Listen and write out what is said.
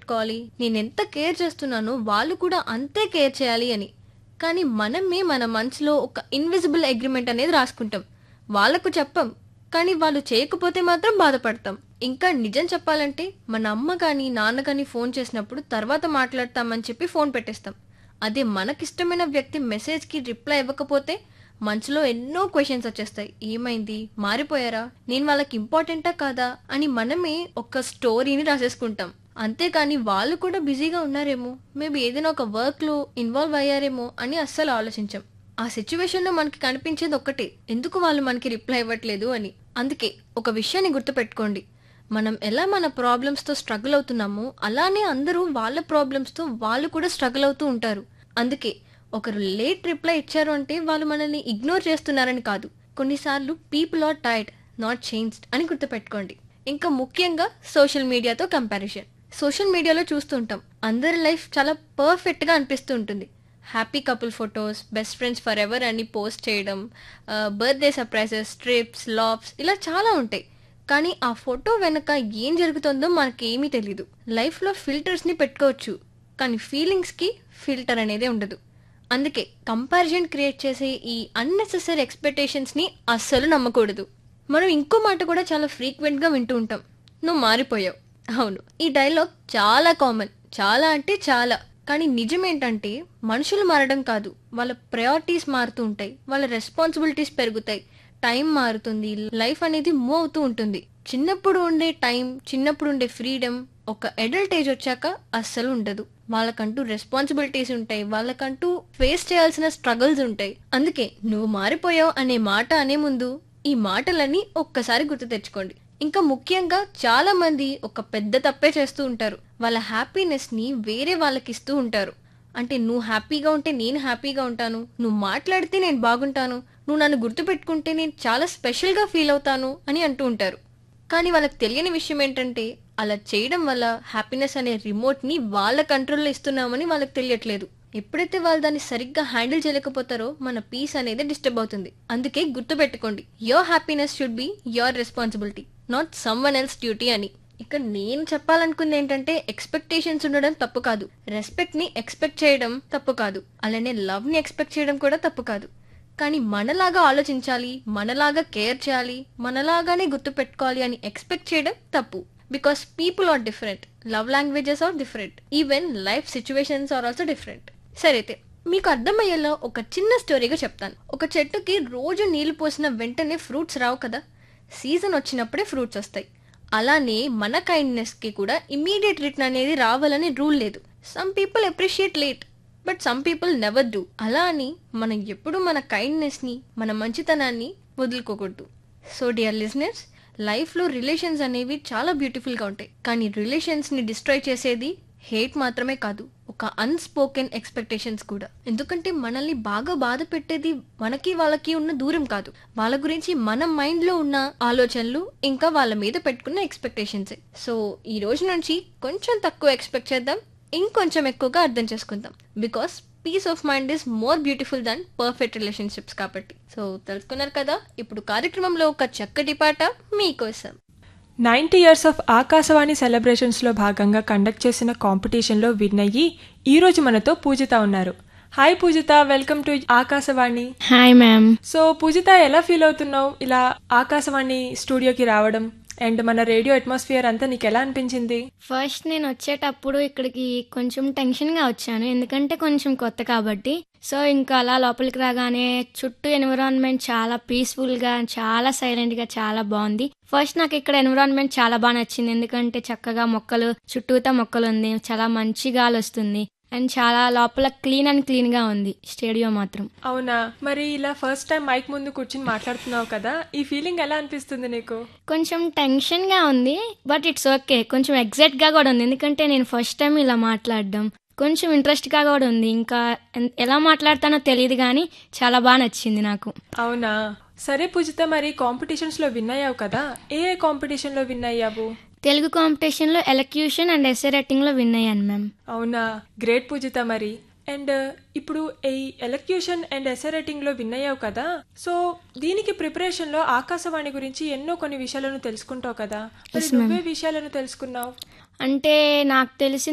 గుర్తుపెట్టుకోవాలి నేను ఎంత కేర్ చేస్తున్నానో వాళ్ళు కూడా అంతే కేర్ చేయాలి అని కానీ మనమే మన మనసులో ఒక ఇన్విజిబుల్ అగ్రిమెంట్ అనేది రాసుకుంటాం వాళ్ళకు చెప్పం కానీ వాళ్ళు చేయకపోతే మాత్రం బాధపడతాం ఇంకా నిజం చెప్పాలంటే మన అమ్మ కానీ నాన్న కానీ ఫోన్ చేసినప్పుడు తర్వాత మాట్లాడతామని చెప్పి ఫోన్ పెట్టేస్తాం అదే మనకిష్టమైన వ్యక్తి మెసేజ్కి రిప్లై ఇవ్వకపోతే మనసులో ఎన్నో క్వశ్చన్స్ వచ్చేస్తాయి ఏమైంది మారిపోయారా నేను వాళ్ళకి ఇంపార్టెంటా కాదా అని మనమే ఒక స్టోరీని రాసేసుకుంటాం అంతేకాని వాళ్ళు కూడా బిజీగా ఉన్నారేమో మేబీ ఏదైనా ఒక వర్క్లో ఇన్వాల్వ్ అయ్యారేమో అని అస్సలు ఆలోచించాం ఆ సిచ్యువేషన్లో మనకి కనిపించేది ఒక్కటే ఎందుకు వాళ్ళు మనకి రిప్లై ఇవ్వట్లేదు అని అందుకే ఒక విషయాన్ని గుర్తుపెట్టుకోండి మనం ఎలా మన ప్రాబ్లమ్స్తో స్ట్రగుల్ అవుతున్నామో అలానే అందరూ వాళ్ళ ప్రాబ్లమ్స్తో వాళ్ళు కూడా స్ట్రగుల్ అవుతూ ఉంటారు అందుకే ఒకరు లేట్ రిప్లై ఇచ్చారు అంటే వాళ్ళు మనల్ని ఇగ్నోర్ చేస్తున్నారని కాదు కొన్నిసార్లు people are tired not changed అని గుర్తుపెట్టుకోండి ఇంకా ముఖ్యంగా సోషల్ మీడియాతో కంపారిజన్ సోషల్ మీడియాలో చూస్తుంటాం అందరి లైఫ్ చాలా పర్ఫెక్ట్గా అనిపిస్తూ ఉంటుంది happy couple photos best friends for ever అని పోస్ట్ చేయడం బర్త్డే సర్ప్రైజెస్ ట్రిప్స్ లాబ్స్ ఇలా చాలా ఉంటాయి కానీ ఆ ఫోటో వెనక ఏం జరుగుతుందో మనకేమీ తెలీదు లైఫ్లో ఫిల్టర్స్ని పెట్టుకోవచ్చు కానీ ఫీలింగ్స్కి ఫిల్టర్ అనేది ఉండదు అందుకే కంపారిజన్ క్రియేట్ చేసే ఈ అన్నెసెసరీ ఎక్స్పెక్టేషన్స్ని అస్సలు నమ్మకూడదు మనం ఇంకో మాట కూడా చాలా ఫ్రీక్వెంట్గా వింటూ ఉంటాం నువ్వు మారిపోయావు అవును ఈ డైలాగ్ చాలా కామన్ చాలా అంటే చాలా కానీ నిజమేంటంటే మనుషులు మారడం కాదు వాళ్ళ ప్రయారిటీస్ మారుతూ ఉంటాయి వాళ్ళ రెస్పాన్సిబిలిటీస్ పెరుగుతాయి టైం మారుతుంది లైఫ్ అనేది మూవ్ అవుతూ ఉంటుంది చిన్నప్పుడు ఉండే టైం చిన్నప్పుడు ఉండే ఫ్రీడమ్ ఒక అడల్ట్ ఏజ్ వచ్చాక అస్సలు ఉండదు వాళ్ళకంటూ రెస్పాన్సిబిలిటీస్ ఉంటాయి వాళ్ళకంటూ ఫేస్ చేయాల్సిన స్ట్రగుల్స్ ఉంటాయి అందుకే నువ్వు మారిపోయావు అనే మాట అనే ముందు ఈ మాటలన్నీ ఒక్కసారి గుర్తు తెచ్చుకోండి ఇంకా ముఖ్యంగా చాలా మంది ఒక పెద్ద తప్పే చేస్తూ ఉంటారు వాళ్ళ హ్యాపీనెస్ ని వేరే వాళ్ళకి ఇస్తూ ఉంటారు అంటే నువ్వు హ్యాపీగా ఉంటే నేను హ్యాపీగా ఉంటాను నువ్వు మాట్లాడితే నేను బాగుంటాను నువ్వు నన్ను గుర్తుపెట్టుకుంటే నేను చాలా స్పెషల్గా ఫీల్ అవుతాను అని అంటూ ఉంటారు కానీ వాళ్ళకి తెలియని విషయం ఏంటంటే అలా చేయడం వల్ల హ్యాపీనెస్ అనే రిమోట్ని వాళ్ళ కంట్రోల్లో ఇస్తున్నామని వాళ్ళకి తెలియట్లేదు ఎప్పుడైతే వాళ్ళు దాన్ని సరిగ్గా హ్యాండిల్ చేయలేకపోతారో మన పీస్ అనేది డిస్టర్బ్ అవుతుంది అందుకే గుర్తుపెట్టుకోండి your happiness should be your responsibility not someone else duty అని ఇక్కడ నేను చెప్పాలనుకుంది ఏంటంటే ఎక్స్పెక్టేషన్స్ ఉండడం తప్పు కాదు రెస్పెక్ట్ ని ఎక్స్పెక్ట్ చేయడం తప్పు కాదు అలానే లవ్ ని ఎక్స్పెక్ట్ చేయడం కూడా తప్పు కాదు కానీ మనలాగా ఆలోచించాలి మనలాగా కేర్ చేయాలి మనలాగానే గుర్తు పెట్టుకోవాలి అని ఎక్స్పెక్ట్ చేయడం తప్పు because people are different love languages are different even life situations are also different సరే అయితే మీకు అర్థమయ్యేలా ఒక చిన్న స్టోరీగా చెప్తాను ఒక చెట్టుకి రోజు నీళ్లు పోసిన వెంటనే ఫ్రూట్స్ రావు కదా సీజన్ వచ్చినప్పుడే ఫ్రూట్స్ వస్తాయి అలానే మన కైండ్నెస్కి కూడా ఇమీడియట్ రిటర్న్ అనేది రావాలని రూల్ లేదు some people appreciate late but some people never do అలా అని మనం ఎప్పుడు మన కైండ్నెస్ని మన మంచితనాన్ని వదులుకోకూడదు సో డియర్ లిజనర్స్ లైఫ్లో రిలేషన్స్ అనేవి చాలా బ్యూటిఫుల్గా ఉంటాయి కానీ రిలేషన్స్ని డిస్ట్రాయ్ చేసేది హేట్ మాత్రమే కాదు ఒక అన్స్పోకెన్ ఎక్స్పెక్టేషన్స్ కూడా ఎందుకంటే మనల్ని బాగా బాధ పెట్టేది మనకి వాళ్ళకి ఉన్న దూరం కాదు వాళ్ళ గురించి మన మైండ్లో ఉన్న ఆలోచనలు ఇంకా వాళ్ళ మీద పెట్టుకున్న ఎక్స్పెక్టేషన్సే సో ఈ రోజు నుంచి కొంచెం తక్కువ ఎక్స్పెక్ట్ చేద్దాం ఇంకొంచెం ఎక్కువగా అర్థం చేసుకుందాం because peace of mind is more beautiful than perfect relationships కాబట్టి సో తెలుసుకున్నారు కదా ఇప్పుడు కార్యక్రమంలో ఒక చక్కటి పాట మీకోసం నైంటీ ఇయర్స్ ఆఫ్ ఆకాశవాణి సెలబ్రేషన్స్లో భాగంగా కండక్ట్ చేసిన కాంపిటీషన్లో విన్ అయ్యి ఈరోజు మనతో పూజిత ఉన్నారు hi Pujitha welcome to Akashvani hi ma'am so Pujitha ఎలా ఫీల్ అవుతున్నావు ఇలా ఆకాశవాణి స్టూడియోకి రావడం అండ్ మన రేడియో అట్మాస్ఫియర్ అంతా నీకు ఎలా అనిపించింది ఫస్ట్ నేను వచ్చేటప్పుడు ఇక్కడికి కొంచెం టెన్షన్గా వచ్చాను ఎందుకంటే కొంచెం కొత్త కాబట్టి సో ఇంకా అలా లోపలికి రాగానే చుట్టూ ఎన్విరాన్మెంట్ చాలా పీస్ఫుల్గా చాలా సైలెంట్గా చాలా బాగుంది ఫస్ట్ నాకు ఇక్కడ ఎన్విరాన్మెంట్ చాలా బాగా నచ్చింది ఎందుకంటే చక్కగా మొక్కలు చుట్టూతా మొక్కలు ఉంది చాలా మంచి గాలి వస్తుంది అండ్ చాలా లోపల క్లీన్ అండ్ క్లీన్గా ఉంది స్టేడియో మాత్రం అవునా మరి ఇలా ఫస్ట్ టైం మైక్ ముందు కూర్చుని మాట్లాడుతున్నావు కదా ఈ ఫీలింగ్ ఎలా అనిపిస్తుంది నీకు కొంచెం టెన్షన్గా ఉంది బట్ ఇట్స్ ఓకే కొంచెం ఎగ్జైట్గా కూడా ఉంది ఎందుకంటే నేను ఫస్ట్ టైం ఇలా మాట్లాడడం కొంచెం ఇంట్రెస్ట్గా కూడా ఉంది ఇంకా ఎన్- ఎలా మాట్లాడతానో తెలియదు కానీ చాలా బాగా నచ్చింది నాకు అవునా సరే పూజిత మరి కాంపిటీషన్స్లో విన్ అయ్యావు కదా ఏ ఏ కాంపిటీషన్లో విన్ అయ్యావు తెలుగు కాంపిటీషన్లో ఎలక్యూషన్ అండ్ ఎస్ఏ రైటింగ్లో విన్ అయ్యాను మ్యామ్ అవునా గ్రేట్ పూజిత మరి అండ్ ఇప్పుడు ఈ ఎలక్యూషన్ అండ్ ఎస్ఏ రైటింగ్ లో విన్ అయ్యావు కదా సో దీనికి ప్రిపరేషన్ లో ఆకాశవాణి గురించి ఎన్నో కొన్ని విషయాలను తెలుసుకుంటావు కదా మరి నువ్వే విషయాలను తెలుసుకున్నావు అంటే నాకు తెలిసిన